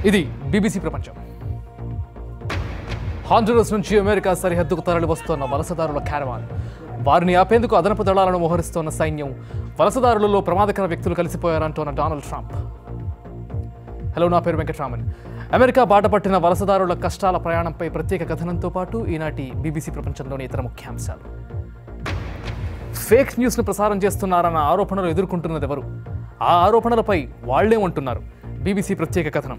ఇది బీబీసీ ప్రపంచం హాండురస్ నుంచి అమెరికా సరిహద్దుకు తరలి వస్తోన్న వలసదారుల క్యారవాన్ వారిని ఆపేందుకు అదనపు దళాలను మోహరిస్తోన్న సైన్యం వలసదారులలో ప్రమాదకర వ్యక్తులు కలిసిపోయారంటోన్న డొనాల్డ్ ట్రంప్ హలో నా పేరు వెంకట్రామన్ అమెరికా బాటపట్టిన వలసదారుల కష్టాల ప్రయాణంపై ప్రత్యేక కథనంతో పాటు ఈనాటి బీబీసీ ప్రపంచంలోని ఇతర ముఖ్యాంశాలు ఫేక్ న్యూస్ను ప్రసారం చేస్తున్నారన్న ఆరోపణలు ఎదుర్కొంటున్నది ఎవరు ఆ ఆరోపణలపై వాళ్లేమంటున్నారు బీబీసీ ప్రత్యేక కథనం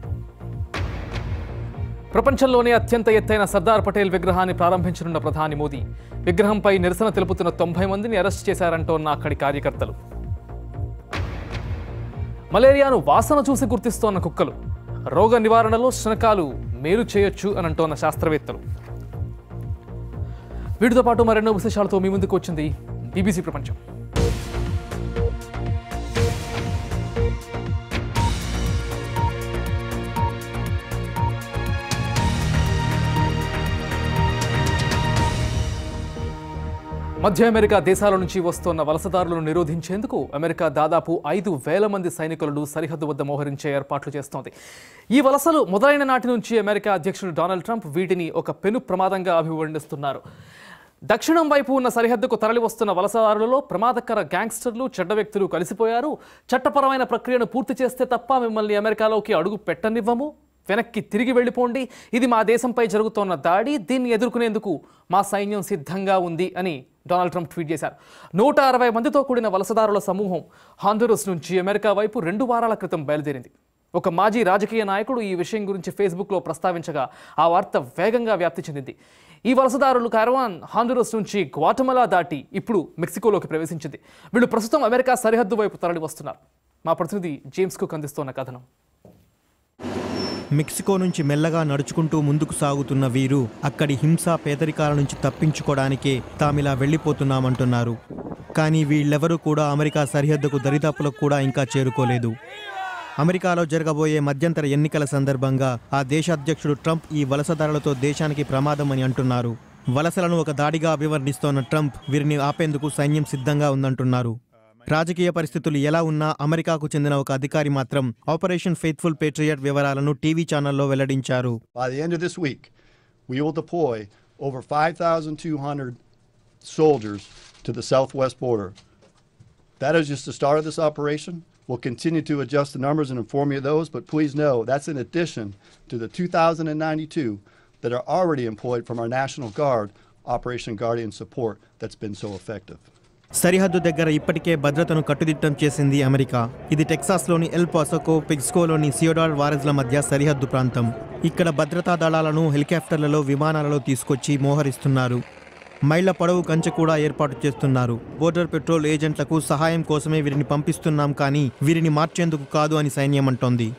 ప్రపంచంలోనే అత్యంత ఎత్తైన సర్దార్ పటేల్ విగ్రహాన్ని ప్రారంభించనున్న ప్రధాని మోదీ విగ్రహంపై నిరసన తెలుపుతున్న తొంభై మందిని అరెస్ట్ చేశారంటోన్న అక్కడి కార్యకర్తలు మలేరియాను వాసన చూసి గుర్తిస్తోన్న కుక్కలు రోగ నివారణలో శనకాలు మేలు చేయొచ్చు అని అంటోన్న శాస్త్రవేత్తలు వీటితో పాటు మరెన్నో విశేషాలతో మీ ముందుకు వచ్చింది బీబీసీ ప్రపంచం మధ్య అమెరికా దేశాల నుంచి వస్తున్న వలసదారులను నిరోధించేందుకు అమెరికా దాదాపు ఐదు వేల మంది సైనికులను సరిహద్దు వద్ద మోహరించే ఏర్పాట్లు చేస్తోంది ఈ వలసలు మొదలైన నాటి నుంచి అమెరికా అధ్యక్షుడు డొనాల్డ్ ట్రంప్ వీటిని ఒక పెను ప్రమాదంగా అభివర్ణిస్తున్నారు దక్షిణం వైపు ఉన్న సరిహద్దుకు తరలి వస్తున్న వలసదారులలో ప్రమాదకర గ్యాంగ్స్టర్లు చెడ్డ వ్యక్తులు కలిసిపోయారు చట్టపరమైన ప్రక్రియను పూర్తి చేస్తే తప్ప మిమ్మల్ని అమెరికాలోకి అడుగు పెట్టనివ్వము వెనక్కి తిరిగి వెళ్ళిపోండి ఇది మా దేశంపై జరుగుతోన్న దాడి దీన్ని ఎదుర్కొనేందుకు మా సైన్యం సిద్ధంగా ఉంది అని డొనాల్డ్ ట్రంప్ ట్వీట్ చేశారు నూట అరవై మందితో కూడిన వలసదారుల సమూహం హాండురస్ నుంచి అమెరికా వైపు రెండు వారాల క్రితం బయలుదేరింది ఒక మాజీ రాజకీయ నాయకుడు ఈ విషయం గురించి ఫేస్బుక్లో ప్రస్తావించగా ఆ వార్త వేగంగా వ్యాప్తి చెందింది ఈ వలసదారులు కరవాన్ హాండురస్ నుంచి గ్వాటమలా దాటి ఇప్పుడు మెక్సికోలోకి ప్రవేశించింది వీళ్ళు ప్రస్తుతం అమెరికా సరిహద్దు వైపు తరలి వస్తున్నారు మా ప్రతినిధి జేమ్స్ కుక్ అందిస్తోన్న కథనం మెక్సికో నుంచి మెల్లగా నడుచుకుంటూ ముందుకు సాగుతున్న వీరు అక్కడి హింస పేదరికాల నుంచి తప్పించుకోవడానికే తామిలా వెళ్ళిపోతున్నామంటున్నారు కానీ వీళ్ళెవరూ కూడా అమెరికా సరిహద్దుకు దరిదాపులకు కూడా ఇంకా చేరుకోలేదు అమెరికాలో జరగబోయే మధ్యంతర ఎన్నికల సందర్భంగా ఆ దేశ అధ్యక్షుడు ట్రంప్ ఈ వలసదారులతో దేశానికి ప్రమాదం అని అంటున్నారు వలసలను ఒక దాడిగా అభివర్ణిస్తోన్న ట్రంప్ వీరిని ఆపేందుకు సైన్యం సిద్ధంగా ఉందంటున్నారు రాజకీయ పరిస్థితులు ఎలా ఉన్నా అమెరికాకు చెందిన ఒక అధికారి మాత్రం ఆపరేషన్ ఫెయిత్ఫుల్ పేట్రియట్ వివరాలను టీవీ ఛానల్లో వెల్లడించారు By the end of this week, we will deploy over 5,200 soldiers to the southwest border. That is just the start of this operation. We'll continue to adjust the numbers and inform you of those, but please know that's in addition to the 2,092 that are already employed from our National Guard Operation Guardian support that's been so effective. సరిహద్దు దగ్గర ఇప్పటికే భద్రతను కట్టుదిట్టం చేసింది America ఇది టెక్సాస్లోని L పాసోకో పిగ్స్కోలోని సియోడాల్ వారెజ్ల మధ్య సరిహద్దు ప్రాంతం ఇక్కడ భద్రతా దళాలను హెలికాప్టర్లలో విమానాలలో తీసుకొచ్చి మోహరిస్తున్నారు మైళ్ల పొడవు కంచె కూడా ఏర్పాటు చేస్తున్నారు బోర్డర్ పెట్రోల్ ఏజెంట్లకు సహాయం కోసమే వీరిని పంపిస్తున్నాం కానీ వీరిని మార్చేందుకు కాదు అని సైన్యం అంటోంది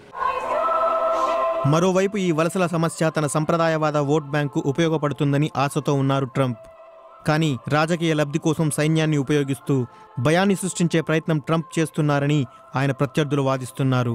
మరోవైపు ఈ వలసల సమస్య తన సంప్రదాయవాద ఓట్ బ్యాంకు ఉపయోగపడుతుందని ఆశతో ఉన్నారు ట్రంప్ కానీ రాజకీయ లబ్ధి కోసం సైన్యాన్ని ఉపయోగిస్తూ భయాన్ని సృష్టించే ప్రయత్నం ట్రంప్ చేస్తున్నారని ఆయన ప్రత్యర్థులు వాదిస్తున్నారు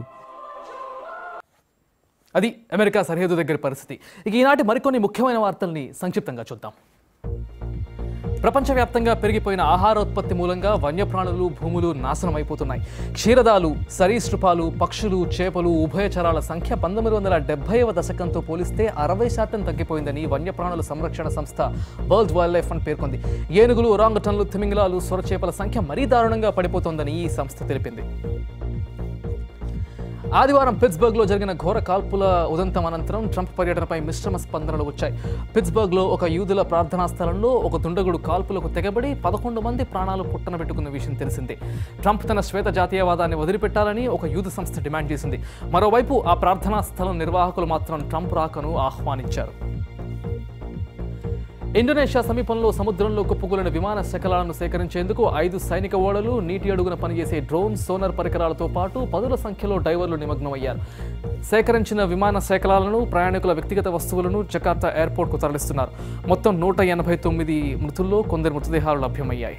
అది అమెరికా సరిహద్దు దగ్గర పరిస్థితి ఇక ఈనాటి మరికొన్ని ముఖ్యమైన వార్తల్ని సంక్షిప్తంగా చూద్దాం ప్రపంచవ్యాప్తంగా పెరిగిపోయిన ఆహారోత్పత్తి మూలంగా వన్యప్రాణులు భూములు నాశనం అయిపోతున్నాయి క్షీరదాలు సరీసృపాలు పక్షులు చేపలు ఉభయచరాల సంఖ్య పంతొమ్మిది వందల డెబ్బైవ దశకంతో పోలిస్తే అరవై శాతం తగ్గిపోయిందని వన్యప్రాణుల సంరక్షణ సంస్థ వరల్డ్ వైల్డ్ లైఫ్ ఫండ్ పేర్కొంది ఏనుగులు ఒరాంగుటన్లు తిమింగలాలు సొరచేపల సంఖ్య మరీ దారుణంగా పడిపోతోందని ఈ సంస్థ తెలిపింది ఆదివారం పిట్స్బర్గ్లో జరిగిన ఘోర కాల్పుల ఉదంతం అనంతరం ట్రంప్ పర్యటనపై మిశ్రమ స్పందనలు వచ్చాయి పిట్స్బర్గ్లో ఒక యూదుల ప్రార్థనా స్థలంలో ఒక దుండగుడు కాల్పులకు తెగబడి పదకొండు మంది ప్రాణాలు పుట్టన పెట్టుకున్న విషయం తెలిసిందే ట్రంప్ తన శ్వేత జాతీయవాదాన్ని వదిలిపెట్టాలని ఒక యూదు సంస్థ డిమాండ్ చేసింది మరోవైపు ఆ ప్రార్థనా స్థలం నిర్వాహకులు మాత్రం ట్రంప్ రాకను ఆహ్వానించారు ఇండోనేషియా సమీపంలో సముద్రంలో కుప్పకూలిన విమాన శకలాలను సేకరించేందుకు ఐదు సైనిక ఓడలు నీటి అడుగున పనిచేసే డ్రోన్ సోనర్ పరికరాలతో పాటు పదుల సంఖ్యలో డైవర్లు నిమగ్నమయ్యారు సేకరించిన విమాన శకలాలను ప్రయాణికుల వ్యక్తిగత వస్తువులను జకార్తా ఎయిర్పోర్ట్కు తరలిస్తున్నారు మొత్తం నూట ఎనభై తొమ్మిది మృతుల్లో కొందరి మృతదేహాలు లభ్యమయ్యాయి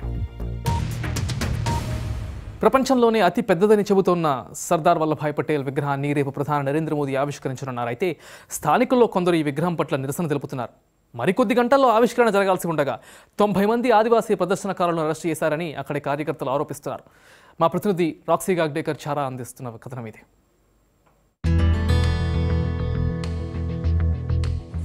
ప్రపంచంలోనే అతి పెద్దదని చెబుతోన్న సర్దార్ వల్లభాయ్ పటేల్ విగ్రహాన్ని రేపు ప్రధాని నరేంద్ర మోదీ ఆవిష్కరించనున్నారు అయితే స్థానికుల్లో కొందరు ఈ విగ్రహం పట్ల నిరసన తెలుపుతున్నారు మరికొద్ది గంటల్లో ఆవిష్కరణ జరగాల్సి ఉండగా తొంభై మంది ఆదివాసీ ప్రదర్శనకారులను అరెస్ట్ చేశారని అక్కడి కార్యకర్తలు ఆరోపిస్తున్నారు మా ప్రతినిధి రాక్సీ గాగ్డేకర్ చారా అందిస్తున్న కథనం ఇది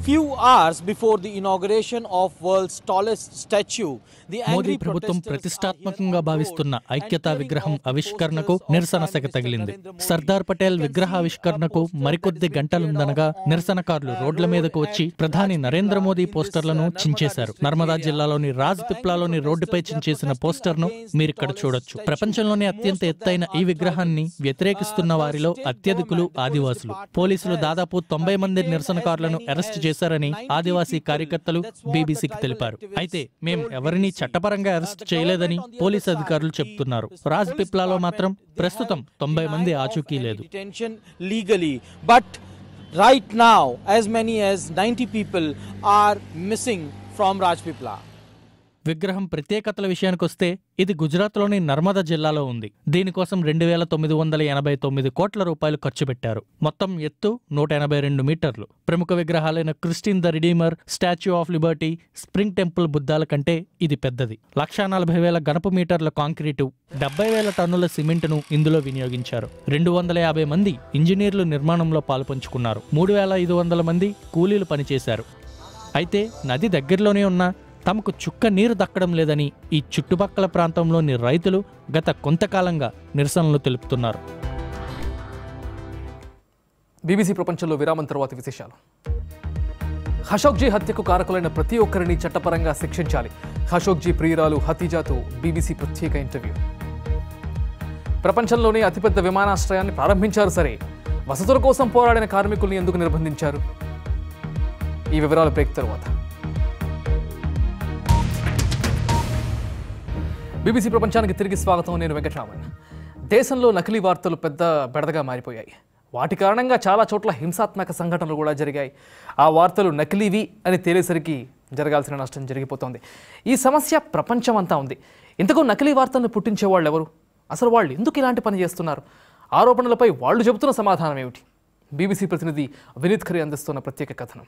Few hours before the inauguration of world's tallest statue, the Modi angry ప్రభుత్వం protesters are ప్రతిష్టాత్మకంగా here on the భావిస్తున్న road and ఐక్యతా carrying విగ్రహం out ఆవిష్కరణకు posters of నిరసన Prime సెగ Minister తగిలింది Narendra Modi. Sardar Patel You can విగ్రహ see a ఆవిష్కరణకు poster that మరికొద్ది has been గంటలుందనగా cleared off on నిరసనకారులు a రోడ్ల road మీదకు వచ్చి at ప్రధాని Rajpipla Narendra Modi in this, పోస్టర్లను uh, Narmada చించేశారు district Narmada area. జిల్లాలోని రాజ్ The పిప్లాలోని angry రోడ్డుపై protesters, they are చించేసిన protesting పోస్టర్ను against మీరు the ఇక్కడ tallest చూడొచ్చు statue. ప్రపంచంలోనే Most అత్యంత of them ఎత్తైన ఈ are విగ్రహాన్ని tribals. వ్యతిరేకిస్తున్న Uh, the వారిలో state అత్యధికులు government, the police ఆదివాసులు department పోలీసులు has, దాదాపు uh, తొంభై మంది detained as నిరసనకారులను many అరెస్ట్ as చేశారని 90 ఆదివాసీ people. కార్యకర్తలు That's what the బీబీసీకి tribal తెలిపారు activists అయితే మేం told ఎవరిని BBC. చట్టపరంగా Uh, అరెస్ట్ the చేయలేదని government on the police other అధికారులు side, చెప్తున్నారు the రాజ్ police పిప్లాలో మాత్రం department, they ప్రస్తుతం have తొంభై మంది denied of ఆచూకీ any లేదు detention legally but right now as many as 90 people are missing from Rajpipla విగ్రహం ప్రత్యేకతల విషయానికొస్తే ఇది గుజరాత్లోని నర్మదా జిల్లాలో ఉంది దీనికోసం రెండు వేల తొమ్మిది వందల ఎనభై తొమ్మిది కోట్ల రూపాయలు ఖర్చు పెట్టారు మొత్తం ఎత్తు నూట ఎనభై రెండు మీటర్లు ప్రముఖ విగ్రహాలైన Christ the Redeemer Statue of Liberty Spring Temple బుద్ధాల కంటే ఇది పెద్దది లక్షా నలభై వేల గణపు మీటర్ల కాంక్రీటు డెబ్బై వేల టన్నుల సిమెంట్ను ఇందులో వినియోగించారు రెండు వందల యాభై మంది ఇంజనీర్లు నిర్మాణంలో పాల్పంచుకున్నారు మూడు వేల ఐదు వందల మంది కూలీలు పనిచేశారు అయితే నది దగ్గరలోనే ఉన్న తమకు చుక్క నీరు దక్కడం లేదని ఈ చుట్టుపక్కల ప్రాంతంలోని రైతులు గత కొంతకాలంగా నిరసనలు తెలుపుతున్నారు బీబీసీ ప్రపంచంలో విరామం తర్వాత విశేషాలు హషోక్జీ హత్యకు కారకులైన ప్రతి ఒక్కరిని చట్టపరంగా శిక్షించాలి హషోక్జీ ప్రియురాలు హతీజాతో బీబీసీ ప్రత్యేక ఇంటర్వ్యూ ప్రపంచంలోనే అతిపెద్ద విమానాశ్రయాన్ని ప్రారంభించారు సరే వసతుల కోసం పోరాడిన కార్మికుల్ని ఎందుకు నిర్బంధించారు ఈ వివరాలు బ్రేక్ తరువాత బీబీసీ ప్రపంచానికి తిరిగి స్వాగతం నేను వెంకటరామన్ దేశంలో నకిలీ వార్తలు పెద్ద బెడదగా మారిపోయాయి వాటి కారణంగా చాలా చోట్ల హింసాత్మక సంఘటనలు కూడా జరిగాయి ఆ వార్తలు నకిలీవి అని తేలేసరికి జరగాల్సిన నష్టం జరిగిపోతోంది ఈ సమస్య ప్రపంచమంతా ఉంది ఇంతకు నకిలీ వార్తలను పుట్టించే వాళ్ళు ఎవరు అసలు వాళ్ళు ఎందుకు ఇలాంటి పని చేస్తున్నారు ఆరోపణలపై వాళ్ళు చెబుతున్న సమాధానం ఏమిటి బీబీసీ ప్రతినిధి వినీత్ ఖరే అందిస్తున్న ప్రత్యేక కథనం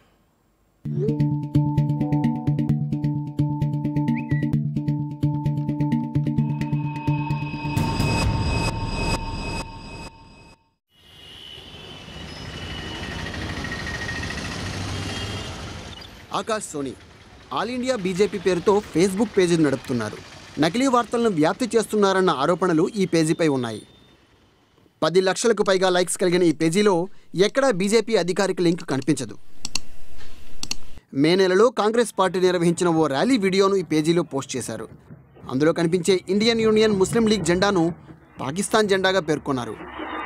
Akash Soni all India BJP పేరుతో ఫేస్బుక్ పేజీని నడుపుతున్నారు నకిలీ వార్తలను వ్యాప్తి చేస్తున్నారన్న ఆరోపణలు ఈ పేజీపై ఉన్నాయి పది లక్షలకు పైగా లైక్స్ కలిగిన ఈ పేజీలో ఎక్కడా బీజేపీ అధికారిక లింక్ కనిపించదు మే నెలలో కాంగ్రెస్ పార్టీ నిర్వహించిన ఓ ర్యాలీ వీడియోను ఈ పేజీలో పోస్ట్ చేశారు అందులో కనిపించే ఇండియన్ యూనియన్ ముస్లిం లీగ్ జెండాను పాకిస్తాన్ జెండాగా పేర్కొన్నారు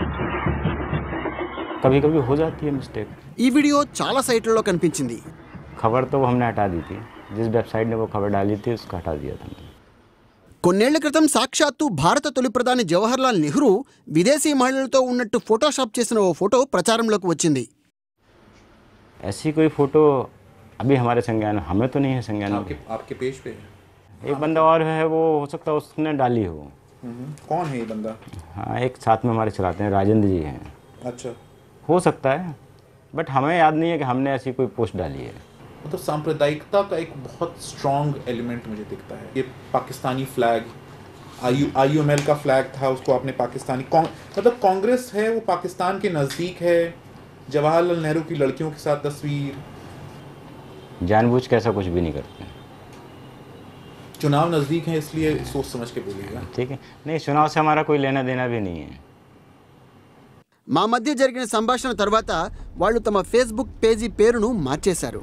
कभी कभी हो जाती है मिस्टेक ఈ వీడియో చాలా సైట్లలో కనిపించింది खबर तो हमने हटा दी थी जिस वेबसाइट ने वो खबर डाली थी उसको हटा दिया था हमने కొన్నేళ్ల క్రితం సాక్షాత్తు భారత తొలి ప్రధాని జవహర్లాల్ నెహ్రూ విదేశీ మహిళలతో ఉన్నట్టు ఫోటోషాప్ చేసిన ఓ ఫోటో ప్రచారంలోకి వచ్చింది ऐसी कोई फोटो अभी हमारे संज्ञान में हमें तो नहीं है संज्ञान में आपके आपके पेज पे है एक बंदा और है वो हो सकता है उसने डाली हो कौन है ये बंदा हाँ एक साथ में हमारे चलाते हैं राजेंद्र जी हैं अच्छा हो सकता है बट हमें याद नहीं है कि हमने ऐसी कोई पोस्ट डाली है मतलब सांप्रदायिकता का एक बहुत स्ट्रॉन्ग एलिमेंट मुझे दिखता है ये Pakistani flag I I M L का फ्लैग था उसको आपने पाकिस्तानी कांग- मतलब कांग्रेस है वो पाकिस्तान के नज़दीक है जवाहरलाल नेहरू की लड़कियों के साथ तस्वीर जानबूझ के ऐसा कुछ भी नहीं करते हैं चुनाव नज़दीक है इसलिए सोच समझ के बोलिएगा ठीक है नहीं चुनाव से हमारा कोई लेना देना भी नहीं है మా మధ్య జరిగిన సంభాషణ తర్వాత వాళ్ళు తమ ఫేస్బుక్ పేజీ పేరును మార్చేశారు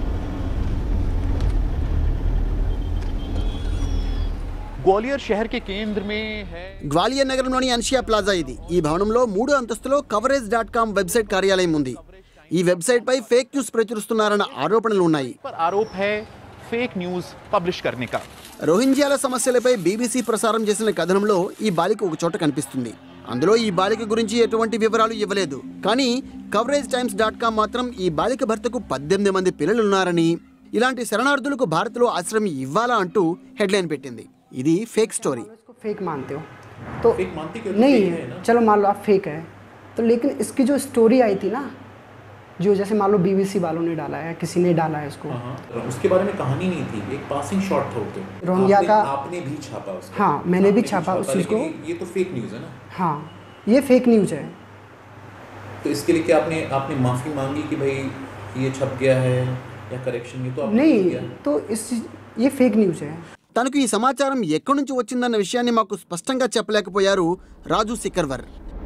ग्वालियर शहर के केंद्र में है గ్వాలియర్ నగరంలోని అన్షియా ప్లాజా ఇది ఈ భవనంలో మూడు అంతస్తులో కవరేజ్ డాట్ కామ్ వెబ్సైట్ కార్యాలయం ఉంది ఈ వెబ్సైట్ పై ఫేక్ న్యూస్ ప్రచురిస్తున్నారన్న ఆరోపణలు ఉన్నాయి पर आरोप है फेक न्यूज पब्लिश करने का రోహింగ్యాల సమస్యలపై బీబీసీ ప్రసారం చేసిన కథనంలో ఈ బాలిక ఒక చోట కనిపిస్తుంది అందులో ఈ బాలిక గురించి ఎటువంటి వివరాలు ఇవ్వలేదు కానీ కవరేజ్ టైమ్స్ డాట్ కామ్ మాత్రం ఈ బాలిక భర్తకు పద్దెనిమిది మంది పిల్లలున్నారని ఇలాంటి శరణార్థులకు భారత్లో ఆశ్రయం ఇవ్వాలా అంటూ హెడ్లైన్ పెట్టింది ఇది ఫేక్ స్టోరీ इसको फेक मानते हो तो फेक मानते क्यों? नहीं फेक है ना। चलो मान लो आप फेक है तो लेकिन इसकी जो स्टोरी आई थी ना जो जैसे मान लो बीबीसी वालों ने डाला है किसी ने डाला है इसको हाँ, उसके बारे में कहानी नहीं थी एक पासिंग शॉट था वो तो रोहिंग्या आपने- का- आपने भी छापा उसको हाँ, मैंने भी आपने छापा उस चीज़ लेकिन को। ये- ये तो फेक न्यूज़ है ना हाँ ये फेक न्यूज़ है तो इसके लिए क्या आपने आपने माफ़ी मांगी कि भाई कि ये छप गया है या करेक्शन ये तो आपने नहीं किया तो इस ये फेक न्यूज़ है తనకు ఈ సమాచారం ఎక్కడి నుంచి వచ్చిందన్న విషయాన్ని మాకు స్పష్టంగా చెప్పలేకపోయారు రాజు సిక్కర్వర్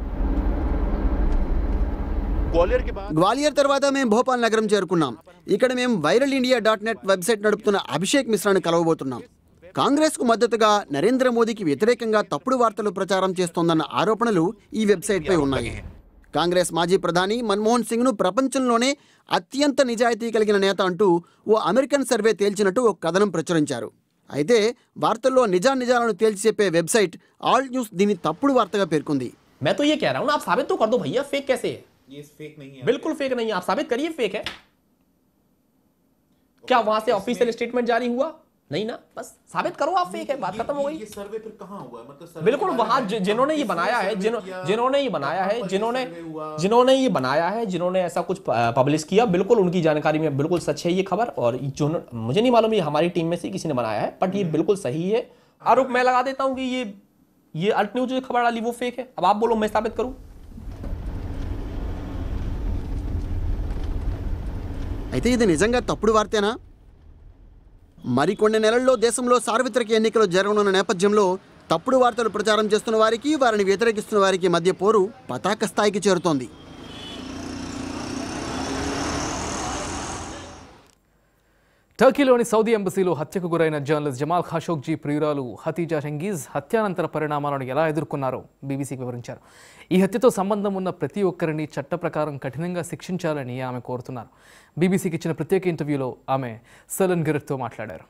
ग्वालियर के बाद గ్వాలియర్ తర్వాత మేము భోపాల్ నగరం చేరుకున్నాం ఇక్కడ మేము viral India dot net website నడుపుతున్న అభిషేక్ మిశ్రాను కలవబోతున్నాం కాంగ్రెస్కు మద్దతుగా నరేంద్ర మోదీకి వ్యతిరేకంగా తప్పుడు వార్తలు ప్రచారం చేస్తోందన్న ఆరోపణలు ఈ వెబ్సైట్పై ఉన్నాయి కాంగ్రెస్ మాజీ ప్రధాని మన్మోహన్ సింగ్ను ప్రపంచంలోనే అత్యంత నిజాయితీ కలిగిన నేత అంటూ ఓ అమెరికన్ సర్వే తేల్చినట్టు ఒక కథనం ప్రచురించారు అయితే వార్తల్లో నిజానిజాలను తేల్చి చెప్పే వెబ్సైట్ ఆల్ న్యూస్ దీన్ని తప్పుడు వార్తగా పేర్కొంది मैं तो ये कह रहा हूँ ना आप साबित तो कर दो भैया फेक कैसे है ये फेक नहीं है बिल्कुल फेक नहीं है आप साबित करिए फेक है क्या वहां से ऑफिशियल स्टेटमेंट जारी हुआ नहीं ना बस साबित करो आप फेक है बात खत्म हो गई ये सर्वे फिर कहाँ हुआ है मतलब सर्वे बिल्कुल के बारे वहां में जि- जिन्होंने ये बनाया है जिन्हों जिन्होंने ये बनाया है जिन्होंने जिन्होंने ये बनाया है जिन्होंने ऐसा कुछ पब्लिश किया बिल्कुल उनकी जानकारी में बिल्कुल सच है ये खबर और जो मुझे नहीं मालूम ये हमारी टीम में से किसी ने बनाया है बट ये बिल्कुल सही है आरोप मैं लगा देता हूँ कि ये ये अल्ट न्यूज जो खबर डाली वो फेक है अब आप बोलो मैं साबित करूँ అయితే ఇది నిజంగా తప్పుడు వార్తేనా మరికొన్ని నెలల్లో దేశంలో సార్వత్రిక ఎన్నికలు జరగనున్న నేపథ్యంలో తప్పుడు వార్తలు ప్రచారం చేస్తున్న వారికి వారిని వ్యతిరేకిస్తున్న వారికి మధ్య పోరు పతాక స్థాయికి చేరుతోంది టర్కీలోని సౌదీ ఎంబసీలో హత్యకు గురైన జర్నలిస్ట్ జమాల్ ఖాషోగ్జీ ప్రియురాలు హతీజా షంగీజ్ హత్యానంతర పరిణామాలను ఎలా ఎదుర్కొన్నారో బీబీసీకి వివరించారు ఈ హత్యతో సంబంధం ఉన్న ప్రతి ఒక్కరిని చట్ట ప్రకారం కఠినంగా శిక్షించాలని ఆమె కోరుతున్నారు బీబీసీకి ఇచ్చిన ప్రత్యేక ఇంటర్వ్యూలో ఆమె సలన్ గిరెట్తో మాట్లాడారు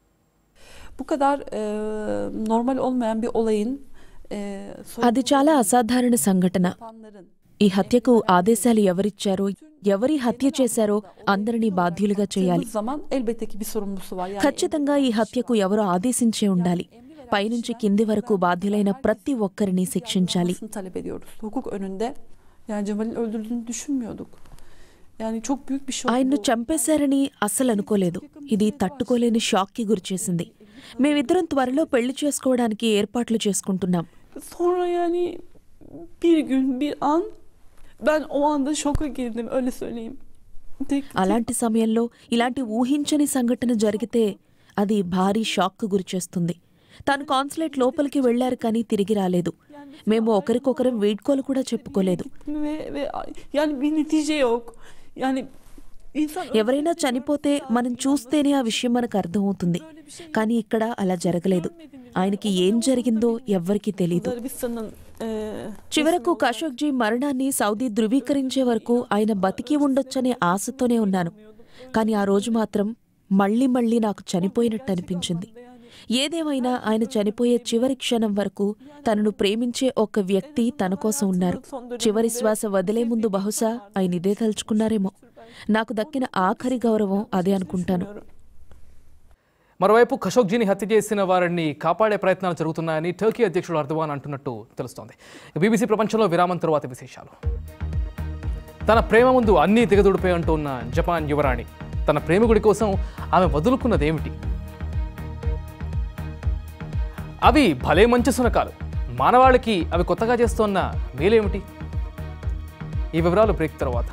Bu kadar e, normal olmayan bir olayın e, అది చాలా అసాధారణ సంఘటన ఈ హత్యకు ఆదేశాలు ఎవరిచ్చారో ఎవరి హత్య చేశారో అందరినీ బాధ్యులుగా చేయాలి yapıldığı zaman elbette ki bir sorumlusu var. Yani ఖచ్చితంగా ఈ హత్యకు ఎవరో ఆదేశించే ఉండాలి పైనుంచి కింది వరకు బాధ్యులైన ప్రతి ఒక్కరిని శిక్షించాలి yapılmasını talep ediyoruz. Hukuk önünde yani Cemal'in öldürdüğünü düşünmüyorduk. Yani çok büyük bir şok ఆయన్ను bu. చంపేశారని అస్సలు అనుకోలేదు ఇది తట్టుకోలేని షాక్కి గురిచేసింది మేమిద్దరం త్వరలో పెళ్లి చేసుకోవడానికి ఏర్పాట్లు చేసుకుంటున్నాం Sonra yani bir gün bir an ben o anda şoka girdim öyle söyleyeyim. Tek, అలాంటి సమయంలో ఇలాంటి ఊహించని సంఘటన జరిగితే అది భారీ షాక్కు గురిచేస్తుంది తాను కాన్సులేట్ లోపలికి వెళ్లారు కానీ తిరిగి రాలేదు మేము ఒకరికొకరం వీడ్కోలు కూడా చెప్పుకోలేదు ve, ve yani bir netice yok. Yani insan ఎవరైనా చనిపోతే మనం చూస్తేనే ఆ విషయం మనకు అర్థమవుతుంది కానీ ఇక్కడ అలా జరగలేదు ఆయనకి ఏం జరిగిందో ఎవ్వరికీ తెలియదు Arabistan'ın e, చివరకు ఖషోగ్జీ మరణాన్ని సౌదీ ధృవీకరించే వరకు ఆయన బతికి ఉండొచ్చనే ఆశతోనే ఉన్నాను కానీ ఆ రోజు మాత్రం మళ్ళీ మళ్ళీ నాకు చనిపోయినట్టు అనిపించింది ఏదేమైనా ఆయన చనిపోయే చివరి క్షణం వరకు తనను ప్రేమించే ఒక వ్యక్తి తన కోసం ఉన్నారు చివరి శ్వాస వదిలే ముందు బహుశా ఆయన ఇదే తలుచుకున్నారేమో నాకు దక్కిన ఆఖరి గౌరవం అదే అనుకుంటాను మరోవైపు ఖషోగ్జీని హత్య చేసిన వారిని కాపాడే ప్రయత్నాలు జరుగుతున్నాయని టర్కీ అధ్యక్షుడు అర్దవాన్ అంటున్నట్టు తెలుస్తోంది బీబీసీ ప్రపంచంలో విరామం తరువాత విశేషాలు తన ప్రేమ ముందు అన్నీ దిగదుడిపై అంటున్న జపాన్ యువరాణి తన ప్రేమికుడి కోసం ఆమె వదులుకున్నదేమిటి అవి భలే మంచి సునకాలు మానవాళికి అవి కొత్తగా చేస్తోన్న మేలేమిటి ఈ వివరాలు బ్రేక్ తర్వాత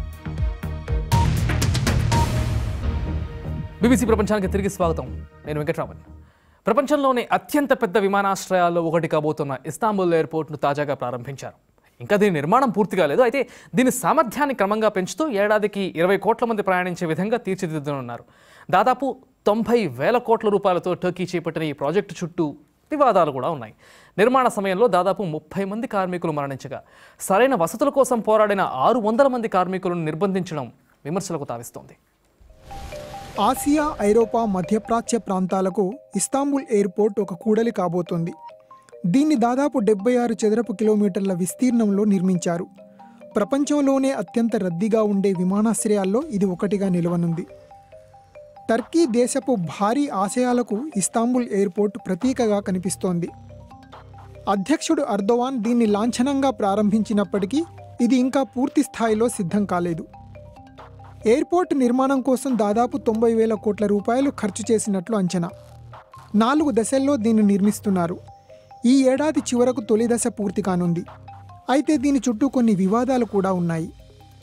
బీబీసీ ప్రపంచానికి తిరిగి స్వాగతం నేను వెంకట్రామన్ ప్రపంచంలోనే అత్యంత పెద్ద విమానాశ్రయాల్లో ఒకటి కాబోతున్న ఇస్తాంబుల్ ఎయిర్పోర్ట్ను తాజాగా ప్రారంభించారు ఇంకా దీని నిర్మాణం పూర్తి కాలేదు అయితే దీని సామర్థ్యాన్ని క్రమంగా పెంచుతూ ఏడాదికి ఇరవై కోట్ల మంది ప్రయాణించే విధంగా తీర్చిదిద్దనున్నారు దాదాపు తొంభై వేల కోట్ల రూపాయలతో టర్కీ చేపట్టిన ఈ ప్రాజెక్టు చుట్టూ వివాదాలు కూడా ఉన్నాయి నిర్మాణ సమయంలో దాదాపు ముప్పై మంది కార్మికులు మరణించగా సరైన వసతుల కోసం పోరాడిన ఆరు వందల మంది కార్మికులను నిర్బంధించడం విమర్శలకు తావిస్తోంది ఆసియా ఐరోపా మధ్యప్రాచ్య ప్రాంతాలకు ఇస్తాంబుల్ ఎయిర్పోర్ట్ ఒక కూడలి కాబోతోంది దీన్ని దాదాపు డెబ్బై ఆరు చదరపు కిలోమీటర్ల విస్తీర్ణంలో నిర్మించారు ప్రపంచంలోనే అత్యంత రద్దీగా ఉండే విమానాశ్రయాల్లో ఇది ఒకటిగా నిలవనుంది టర్కీ దేశపు భారీ ఆశయాలకు ఇస్తాంబుల్ ఎయిర్పోర్ట్ ప్రతీకగా కనిపిస్తోంది అధ్యక్షుడు అర్దోవాన్ దీన్ని లాంఛనంగా ప్రారంభించినప్పటికీ ఇది ఇంకా పూర్తి స్థాయిలో సిద్ధం కాలేదు ఎయిర్పోర్ట్ నిర్మాణం కోసం దాదాపు తొంభై వేల కోట్ల రూపాయలు ఖర్చు చేసినట్లు అంచనా నాలుగు దశల్లో దీన్ని నిర్మిస్తున్నారు ఈ ఏడాది చివరకు తొలి దశ పూర్తి కానుంది అయితే దీని చుట్టూ కొన్ని వివాదాలు కూడా ఉన్నాయి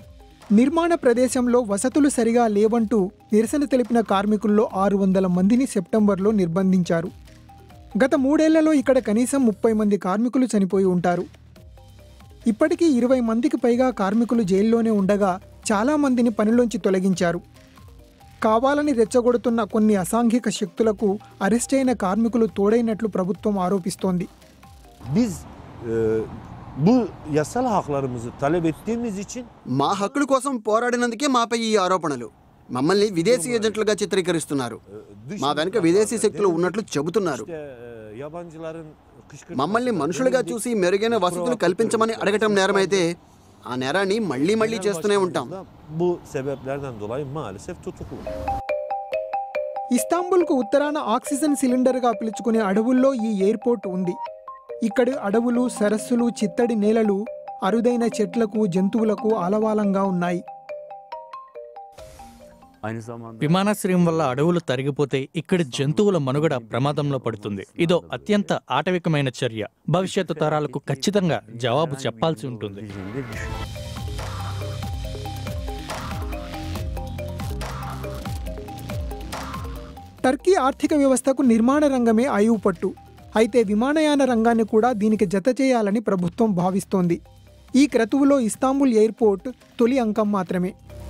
నిర్మాణ ప్రదేశంలో వసతులు సరిగా లేవంటూ నిరసన తెలిపిన కార్మికుల్లో ఆరు వందల మందిని సెప్టెంబర్లో నిర్బంధించారు గత మూడేళ్లలో ఇక్కడ కనీసం ముప్పై మంది కార్మికులు చనిపోయి ఉంటారు ఇప్పటికీ ఇరవై మందికి పైగా కార్మికులు జైల్లోనే ఉండగా చాలామందిని పనిలోంచి తొలగించారు కావాలని రెచ్చగొడుతున్న కొన్ని అసాంఘిక శక్తులకు అరెస్ట్ అయిన కార్మికులు తోడైనట్లు ప్రభుత్వం ఆరోపిస్తోంది Biz e, bu yasal haklarımızı talep ettiğimiz için మా హక్కుల కోసం పోరాడినందుకే మాపై ఈ ఆరోపణలు మమ్మల్ని విదేశీ ఏజెంట్లుగా చిత్రీకరిస్తున్నారు మా వెనుక విదేశీ శక్తులు ఉన్నట్లు చెబుతున్నారు işte, e, yabancıların kışkırtması మమ్మల్ని మనుషులుగా చూసి మెరుగైన వసతులు కల్పించమని అడగటం నేరమైతే ఆ నేరాన్ని మళ్ళీ మళ్ళీ చేస్తూనే ఉంటాం bu sebeplerden dolayı maalesef tutuklu. ఇస్తాంబుల్కు ఉత్తరాన ఆక్సిజన్ సిలిండర్గా పిలుచుకునే అడవుల్లో ఈ ఎయిర్పోర్ట్ ఉంది ఇక్కడి అడవులు సరస్సులు చిత్తడి నేలలు అరుదైన చెట్లకు జంతువులకు ఆలవాలంగా ఉన్నాయి Aynı zamanda విమానాశ్రయం వల్ల అడవులు తరిగిపోతే ఇక్కడి జంతువుల మనుగడ ప్రమాదంలో పడుతుంది ఇదో అత్యంత ఆటవికమైన చర్య భవిష్యత్తు తరాలకు ఖచ్చితంగా జవాబు చెప్పాల్సి ఉంటుంది టర్కీ ఆర్థిక వ్యవస్థకు నిర్మాణ రంగమే ఆయువు పట్టు అయితే విమానయాన రంగాన్ని కూడా దీనికి జత చేయాలని ప్రభుత్వం భావిస్తోంది ఈ క్రతువులో ఇస్తాంబుల్ ఎయిర్పోర్ట్ తొలి అంకం మాత్రమే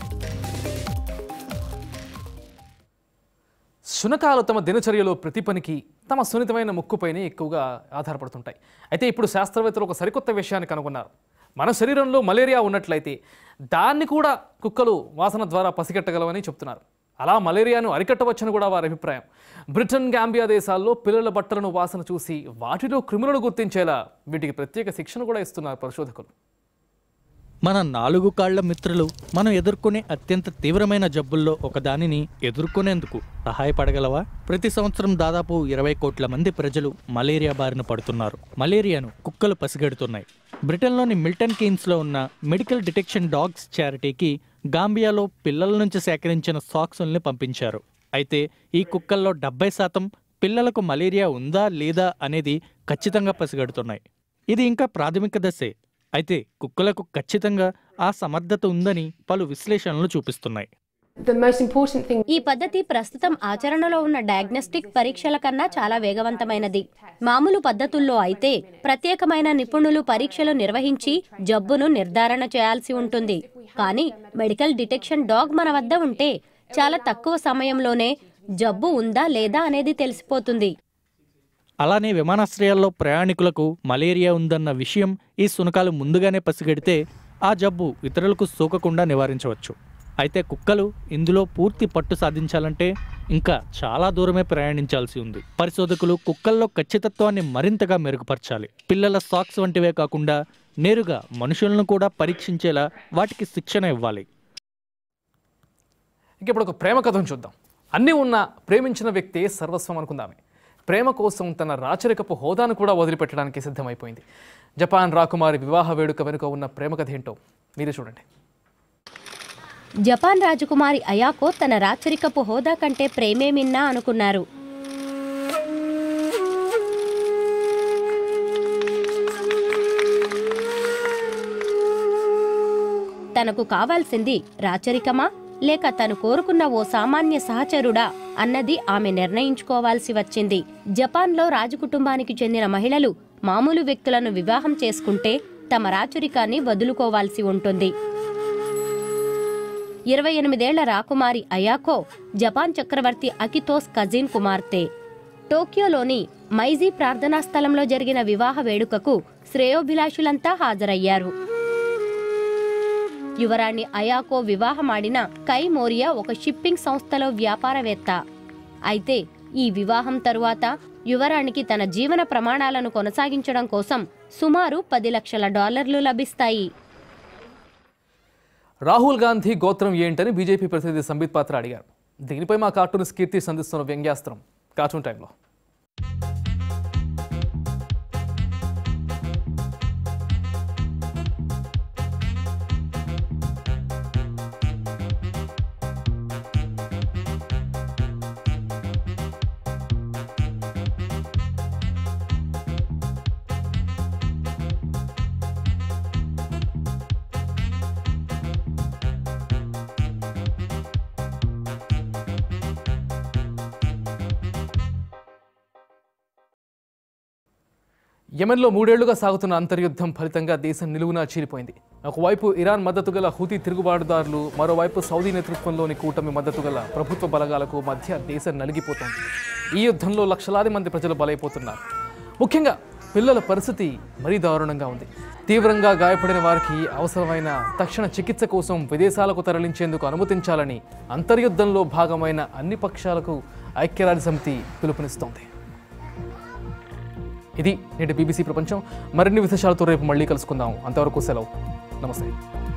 శునకాలు తమ దినచర్యలో ప్రతి పనికి తమ సున్నితమైన ముక్కుపైనే ఎక్కువగా ఆధారపడుతుంటాయి అయితే ఇప్పుడు శాస్త్రవేత్తలు ఒక సరికొత్త విషయాన్ని కనుగొన్నారు మన శరీరంలో మలేరియా ఉన్నట్లయితే దాన్ని కూడా కుక్కలు వాసన ద్వారా పసిగట్టగలవని చెప్తున్నారు అలా మలేరియాను అరికట్టవచ్చని కూడా వారి అభిప్రాయం బ్రిటన్ గాంబియా దేశాల్లో పిల్లల బట్టలను వాసన చూసి వాటిలో క్రిములను గుర్తించేలా వీటికి ప్రత్యేక శిక్షణ కూడా ఇస్తున్నారు పరిశోధకులు మన నాలుగు కాళ్ల మిత్రులు మనం ఎదుర్కొనే అత్యంత తీవ్రమైన జబ్బుల్లో ఒకదానిని ఎదుర్కొనేందుకు సహాయపడగలవా ప్రతి సంవత్సరం దాదాపు ఇరవై కోట్ల మంది ప్రజలు మలేరియా బారిన పడుతున్నారు మలేరియాను కుక్కలు పసిగడుతున్నాయి బ్రిటన్లోని మిల్టన్ కీన్స్లో ఉన్న మెడికల్ డిటెక్షన్ డాగ్స్ చారిటీకి గాంబియాలో పిల్లల నుంచి సేకరించిన సాక్సుల్ని పంపించారు అయితే ఈ కుక్కల్లో డెబ్బై శాతం పిల్లలకు మలేరియా ఉందా లేదా అనేది ఖచ్చితంగా పసిగడుతున్నాయి ఇది ఇంకా ప్రాథమిక దశే అయితే కుక్కలకు ఖచ్చితంగా ఆ సమర్థత ఉందని పలు విశ్లేషణలు చూపిస్తున్నాయి ఈ పద్ధతి ప్రస్తుతం ఆచరణలో ఉన్న డయాగ్నోస్టిక్ పరీక్షల కన్నా చాలా వేగవంతమైనది మామూలు పద్ధతుల్లో అయితే ప్రత్యేకమైన నిపుణులు పరీక్షలు నిర్వహించి జబ్బును నిర్ధారణ చేయాల్సి ఉంటుంది కానీ మెడికల్ డిటెక్షన్ డాగ్ మన వద్ద ఉంటే చాలా తక్కువ సమయంలోనే జబ్బు ఉందా లేదా అనేది తెలిసిపోతుంది అలానే విమానాశ్రయాల్లో ప్రయాణికులకు మలేరియా ఉందన్న విషయం ఈ సునకాలు ముందుగానే పసిగడితే ఆ జబ్బు ఇతరులకు సోకకుండా నివారించవచ్చు అయితే కుక్కలు ఇందులో పూర్తి పట్టు సాధించాలంటే ఇంకా చాలా దూరమే ప్రయాణించాల్సి ఉంది పరిశోధకులు కుక్కల్లో ఖచ్చితత్వాన్ని మరింతగా మెరుగుపరచాలి పిల్లల సాక్స్ వంటివే కాకుండా నేరుగా మనుషులను కూడా పరీక్షించేలా వాటికి శిక్షణ ఇవ్వాలి ఇక ఇప్పుడు ఒక ప్రేమ కథను చూద్దాం అన్నీ ఉన్న ప్రేమించిన వ్యక్తే సర్వస్వం అనుకుందామే ప్రేమ కోసం తన రాచరికపు హోదాను కూడా వదిలిపెట్టడానికి సిద్ధమైపోయింది జపాన్ రాకుమారి వివాహ వేడుక వెనుక ఉన్న ప్రేమ కథ ఏంటో మీరే చూడండి జపాన్ రాజకుమారి అయాకో తన రాచరికపు హోదా కంటే ప్రేమే మిన్నా అనుకున్నారు తనకు కావాల్సింది రాచరికమా లేక తను కోరుకున్న ఓ సామాన్య సహచరుడా అన్నది ఆమె నిర్ణయించుకోవాల్సి వచ్చింది జపాన్లో రాజకుటుంబానికి చెందిన మహిళలు మామూలు వ్యక్తులను వివాహం చేసుకుంటే తమ రాచరికాన్ని వదులుకోవాల్సి ఉంటుంది ఇరవై ఎనిమిదేళ్ల రాకుమారి అయాకో జపాన్ చక్రవర్తి అకితోస్ కజిన్ కుమార్తె టోక్యోలోని మైజీ ప్రార్థనా స్థలంలో జరిగిన వివాహ వేడుకకు శ్రేయోభిలాషులంతా హాజరయ్యారు యువరాణి అయాకో వివాహమాడిన కై మోరియా ఒక షిప్పింగ్ సంస్థలో వ్యాపారవేత్త అయితే ఈ వివాహం తరువాత యువరాణికి తన జీవన ప్రమాణాలను కొనసాగించడం కోసం సుమారు పది లక్షల డాలర్లు లభిస్తాయి రాహుల్ గాంధీ గోత్రం ఏంటని బీజేపీ ప్రతినిధి సంబిత్ పాత్ర అడిగారు దీనిపై మా కార్టూన్ కీర్తి సంధిస్తున్న వ్యంగ్యాస్త్రం కార్టూన్ టైంలో యెమెన్లో మూడేళ్లుగా సాగుతున్న అంతర్యుద్ధం ఫలితంగా దేశం నిలువునా చీలిపోయింది ఒకవైపు ఇరాన్ మద్దతు గల హూతీ తిరుగుబాటుదారులు మరోవైపు సౌదీ నేతృత్వంలోని కూటమి మద్దతు గల ప్రభుత్వ బలగాలకు మధ్య దేశం నలిగిపోతోంది ఈ యుద్ధంలో లక్షలాది మంది ప్రజలు బలైపోతున్నారు ముఖ్యంగా పిల్లల పరిస్థితి మరీ దారుణంగా ఉంది తీవ్రంగా గాయపడిన వారికి అవసరమైన తక్షణ చికిత్స కోసం విదేశాలకు తరలించేందుకు అనుమతించాలని అంతర్యుద్ధంలో భాగమైన అన్ని పక్షాలకు ఐక్యరాజ్య సమితి పిలుపునిస్తోంది ఇది నేటి బీబీసీ ప్రపంచం మరిన్ని విశేషాలతో రేపు మళ్ళీ కలుసుకుందాం అంతవరకు సెలవు నమస్తే